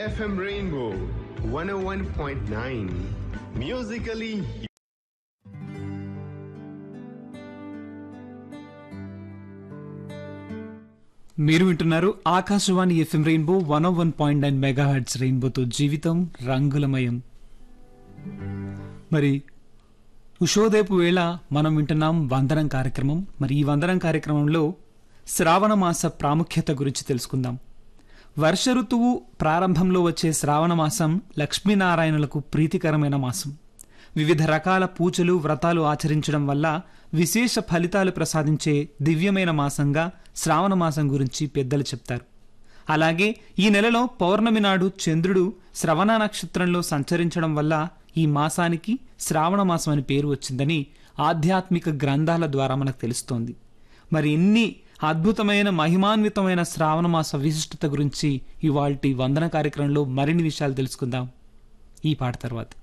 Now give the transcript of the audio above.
FM Rainbow 101.9. Musically మీరు వింటున్నారు Akashvani FM rainbow one one point nine mega hits రెయిన్బోతో జీవితం రంగులమయం మరి ఉషోదయపు వేళ మనం వింటున్నాం వందనం కార్యక్రమం మరి ఈ వందనం కార్యక్రమంలో శ్రావణ మాస ప్రాముఖ్యత గురించి తెలుసుకుందాం వర్ష ఋతువు ప్రారంభంలో వచ్చే శ్రావణ మాసం లక్ష్మీనారాయణులకు ప్రీతికరమైన మాసం వివిధ రకాల పూజలు వ్రతాలు ఆచరించడం వల్ల విశేష ఫలితాలు ప్రసాదించే దివ్యమైన మాసంగా శ్రావణ మాసం గురించి పెద్దలు చెప్తారు అలాగే ఈ నెలలో పౌర్ణమి నాడు చంద్రుడు శ్రవణ నక్షత్రంలో సంచరించడం వల్ల ఈ మాసానికి శ్రావణ మాసం అని పేరు వచ్చిందని ఆధ్యాత్మిక గ్రంథాల ద్వారా మనకు తెలుస్తోంది మరి ఇన్ని అద్భుతమైన మహిమాన్వితమైన శ్రావణ మాస విశిష్టత గురించి ఇవాల్టి వందన కార్యక్రమంలో మరిన్ని విషయాలు తెలుసుకుందాం ఈ పాట తర్వాత